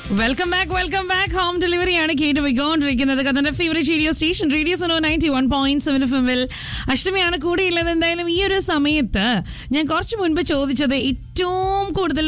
welcome back welcome back home delivery ആണ് കേട്ട് പോയിക്കൊണ്ടിരിക്കുന്നത് കഥന്റെ favourite radio station radio Suno ninety one point seven F എമ്മിൽ അഷ്ടമിയാണ് കൂടെയുള്ളത് എന്തായാലും ഈ ഒരു സമയത്ത് ഞാൻ കുറച്ച് മുൻപ് ചോദിച്ചത് ഏറ്റവും കൂടുതൽ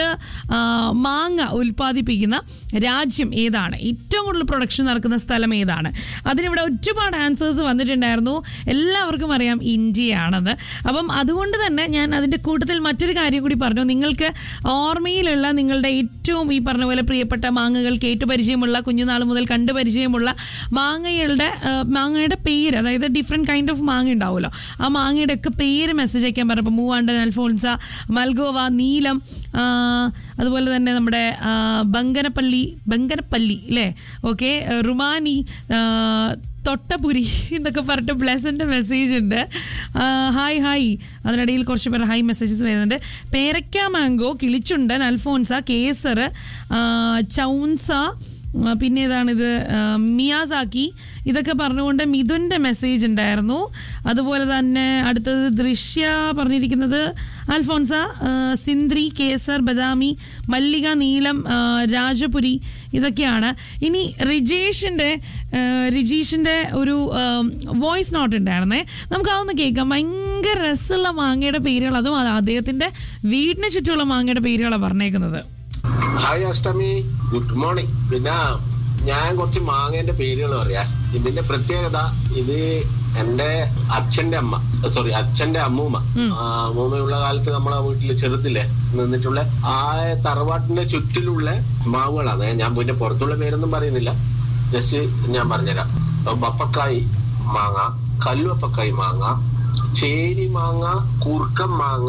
മാങ്ങ ഉൽപ്പാദിപ്പിക്കുന്ന രാജ്യം ഏതാണ് ഏറ്റവും കൂടുതൽ പ്രൊഡക്ഷൻ നടക്കുന്ന സ്ഥലം ഏതാണ് അതിനിവിടെ ഒരുപാട് ആൻസേഴ്സ് വന്നിട്ടുണ്ടായിരുന്നു എല്ലാവർക്കും അറിയാം ഇന്ത്യയാണെന്ന് അപ്പം അതുകൊണ്ട് തന്നെ ഞാൻ അതിൻ്റെ കൂട്ടത്തിൽ മറ്റൊരു കാര്യം കൂടി പറഞ്ഞു നിങ്ങൾക്ക് ഓർമ്മയിലുള്ള നിങ്ങളുടെ ഏറ്റവും ഈ പറഞ്ഞ പോലെ പ്രിയപ്പെട്ട മാങ്ങകൾ കേട്ടു പരിചയമുള്ള കുഞ്ഞുനാൾ മുതൽ കണ്ടു പരിചയമുള്ള മാങ്ങകളുടെ ആ, മാങ്ങയുടെ പേര് അതായത് ഡിഫറെൻറ്റ് കൈൻഡ് ഓഫ് മാങ്ങ ഉണ്ടാവുമല്ലോ ആ മാങ്ങയുടെ ഒക്കെ പേര് മെസ്സേജ് അയക്കാൻ പറഞ്ഞപ്പോൾ മൂവാണ്ടൻ അൽഫോൺസ മൽഗോവ നീലം ആ, അതുപോലെ തന്നെ നമ്മുടെ ആ, ബങ്കനപ്പള്ളി ബങ്കനപ്പള്ളി അല്ലേ ഓക്കെ റുമാനി ആ, തൊട്ടപുരി എന്നൊക്കെ പറഞ്ഞിട്ട് ബ്ലെസൻ്റെ മെസ്സേജ് ഉണ്ട് ആ, ഹായ് ഹായ് അതിനിടയിൽ കുറച്ച് പേർ ഹായ് മെസ്സേജസ് വരുന്നുണ്ട് പേരക്ക മാംഗോ കിളിച്ചുണ്ടൻ അൽഫോൺസ കേസർ ആ, ചൗൻസ ആ, പിന്നെ ഏതാണിത് ആ, മിയാസാക്കി ഇതൊക്കെ പറഞ്ഞുകൊണ്ട് മിഥുൻ്റെ മെസ്സേജ് ഉണ്ടായിരുന്നു അതുപോലെ തന്നെ അടുത്തത് ദൃശ്യ പറഞ്ഞിരിക്കുന്നത് അൽഫോൺസ ആ, സിന്ദ്രി കേസർ ബദാമി മല്ലിക നീലം ആ, രാജപുരി ഇതൊക്കെയാണ് ഇനി റിജേഷിൻ്റെ ആ, റിജീഷിൻ്റെ ഒരു വോയിസ് നോട്ട് ഉണ്ടായിരുന്നേ നമുക്ക് അതൊന്ന് കേൾക്കാം ഭയങ്കര രസമുള്ള മാങ്ങയുടെ പേരുകൾ അതും അത് അദ്ദേഹത്തിൻ്റെ വീടിന് ചുറ്റുമുള്ള മാങ്ങയുടെ പേരുകളാണ് പറഞ്ഞേക്കുന്നത് ഹായ് അഷ്ടമി ഗുഡ് മോർണിംഗ് പിന്നെ ഞാൻ കുറച്ച് മാങ്ങേന്റെ പേരുകൾ പറയാ ഇതിന്റെ പ്രത്യേകത ഇത് എന്റെ അച്ഛന്റെ അമ്മ സോറി അച്ഛന്റെ അമ്മൂമ്മ ആ, അമ്മൂമ്മയുള്ള കാലത്ത് നമ്മളെ വീട്ടില് ചെറുതില്ലേ നിന്നിട്ടുള്ള ആ തറവാട്ടിന്റെ ചുറ്റിലുള്ള മാവുകളാണ് ഞാൻ പിന്നെ പുറത്തുള്ള പേരൊന്നും പറയുന്നില്ല ജസ്റ്റ് ഞാൻ പറഞ്ഞുതരാം ഇപ്പൊ പപ്പക്കായി മാങ്ങ കല്ലുവപ്പക്കായി മാങ്ങ ചേരി മാങ്ങ കൂർക്കം മാങ്ങ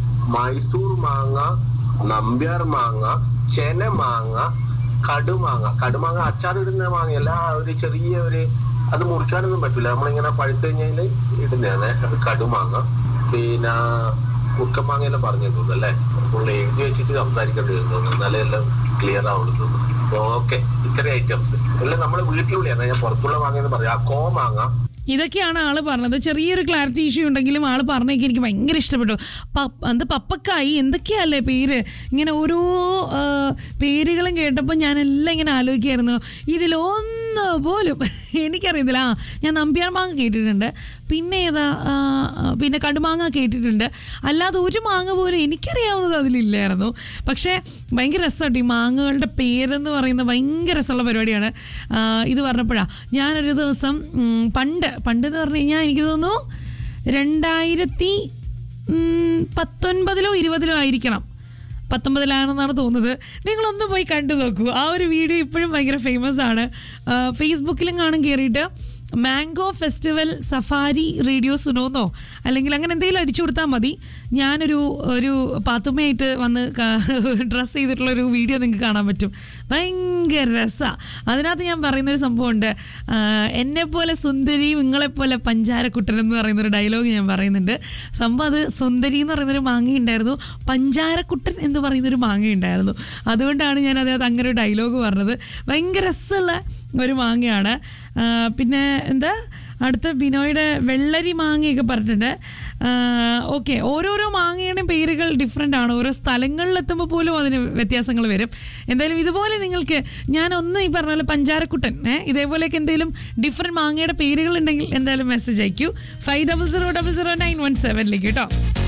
മൈസൂർ മാങ്ങ നമ്പ്യാർ മാങ്ങ ചെന മാങ്ങ കടുമാങ്ങ കടുമാങ്ങ അച്ചാറിടുന്ന മാങ്ങയല്ല ആ ഒരു ചെറിയ ഒരു അത് മുറിക്കാനൊന്നും പറ്റില്ല നമ്മളിങ്ങനെ പഴുത്ത് കഴിഞ്ഞാല് ഇടുന്നതാണ് അത് കടുമാങ്ങ പിന്നെ കുക്കമാങ്ങയെല്ലാം പറഞ്ഞു തോന്നുന്നു അല്ലേ നമ്മൾ എഴുതി വെച്ചിട്ട് സംസാരിക്കേണ്ടി വരും തോന്നുന്നു എന്നാലേ എല്ലാം ക്ലിയർ ആവുള്ളൂ തോന്നുന്നു ഓക്കെ ഇത്രയും ഐറ്റംസ് എല്ലാം നമ്മുടെ വീട്ടിലുള്ളതാണ് ഞാൻ പുറത്തുള്ള മാങ്ങയെന്ന് പറയാം ആ കോ മാങ്ങ ഇതൊക്കെയാണ് ആള് പറഞ്ഞത് ചെറിയൊരു ക്ലാരിറ്റി ഇഷ്യൂ ഉണ്ടെങ്കിലും ആള് പറഞ്ഞേക്ക് എനിക്ക് ഭയങ്കര ഇഷ്ടപ്പെട്ടു പപ്പ എന്ത് പപ്പക്കായി എന്തൊക്കെയല്ലേ പേര് ഇങ്ങനെ ഓരോ ആ, പേരുകളും കേട്ടപ്പോൾ ഞാനെല്ലാം ഇങ്ങനെ ആലോചിക്കായിരുന്നു ഇതിലൊന്ന് പോലും എനിക്കറിയത്തില്ല ആ ഞാൻ നമ്പ്യാർ മാങ്ങ കേട്ടിട്ടുണ്ട് പിന്നെ ഏതാ ആ, ആ, പിന്നെ കടുമാങ്ങ കേട്ടിട്ടുണ്ട് അല്ലാതെ ഒരു മാങ്ങ പോലും എനിക്കറിയാവുന്നത് അതിലില്ലായിരുന്നു പക്ഷേ ഭയങ്കര രസമായിട്ട് ഈ മാങ്ങകളുടെ പേരെന്ന് പറയുന്നത് ഭയങ്കര രസമുള്ള പരിപാടിയാണ് ആ, ഇത് പറഞ്ഞപ്പോഴാണ് ഞാനൊരു ദിവസം ഉം, പണ്ട് പണ്ട് എന്ന് പറഞ്ഞു കഴിഞ്ഞാൽ എനിക്ക് തോന്നുന്നു രണ്ടായിരത്തി ഉം, പത്തൊൻപതിലോ ഇരുപതിലോ ആയിരിക്കണം പത്തൊമ്പതിലാണെന്നാണ് തോന്നുന്നത് നിങ്ങളൊന്ന് പോയി കണ്ടു നോക്കൂ ആ ഒരു വീഡിയോ ഇപ്പോഴും ഭയങ്കര ഫേമസ് ആണ് ആ, ഫേസ്ബുക്കിലും കാണും കയറിയിട്ട് മാംഗോ ഫെസ്റ്റിവൽ സഫാരി റേഡിയോ സുനോന്നോ അല്ലെങ്കിൽ അങ്ങനെ എന്തെങ്കിലും അടിച്ചു കൊടുത്താൽ മതി ഞാനൊരു ഒരു പാത്തുമ്മയായിട്ട് വന്ന് ഡ്രസ്സ് ചെയ്തിട്ടുള്ള ഒരു വീഡിയോ നിങ്ങൾക്ക് കാണാൻ പറ്റും ഭയങ്കര രസമാണ് അതിനകത്ത് ഞാൻ പറയുന്ന ഒരു സംഭവമുണ്ട് എന്നെ പോലെ സുന്ദരിയും നിങ്ങളെപ്പോലെ പഞ്ചാരക്കുട്ടൻ എന്ന് പറയുന്ന ഒരു ഡയലോഗ് ഞാൻ പറയുന്നുണ്ട് സംഭവം അത് സുന്ദരി എന്ന് പറയുന്നൊരു മാങ്ങ ഉണ്ടായിരുന്നു പഞ്ചാരക്കുട്ടൻ എന്ന് പറയുന്നൊരു മാങ്ങ ഉണ്ടായിരുന്നു അതുകൊണ്ടാണ് ഞാൻ അതിനകത്ത് അങ്ങനെ ഒരു ഡയലോഗ് പറഞ്ഞത് ഭയങ്കര രസമുള്ള ഒരു മാങ്ങയാണ് ആ, പിന്നെ എന്താ അടുത്ത ബിനോയുടെ വെള്ളരി മാങ്ങയൊക്കെ പറഞ്ഞിട്ടുണ്ട് ഓക്കെ ഓരോരോ മാങ്ങയുടെയും പേരുകൾ ഡിഫറെൻ്റ് ആണ് ഓരോ സ്ഥലങ്ങളിലെത്തുമ്പോൾ പോലും അതിന് വ്യത്യാസങ്ങൾ വരും എന്തായാലും ഇതുപോലെ നിങ്ങൾക്ക് ഞാൻ ഒന്ന് ഈ പറഞ്ഞ പോലെ പഞ്ചാരക്കുട്ടൻ ഏഹ് ഇതേപോലെയൊക്കെ എന്തെങ്കിലും ഡിഫറെൻറ്റ് മാങ്ങയുടെ പേരുകൾ ഉണ്ടെങ്കിൽ എന്തായാലും മെസ്സേജ് അയക്കൂ five double zero double zero nine one സെവനിലേക്ക് കേട്ടോ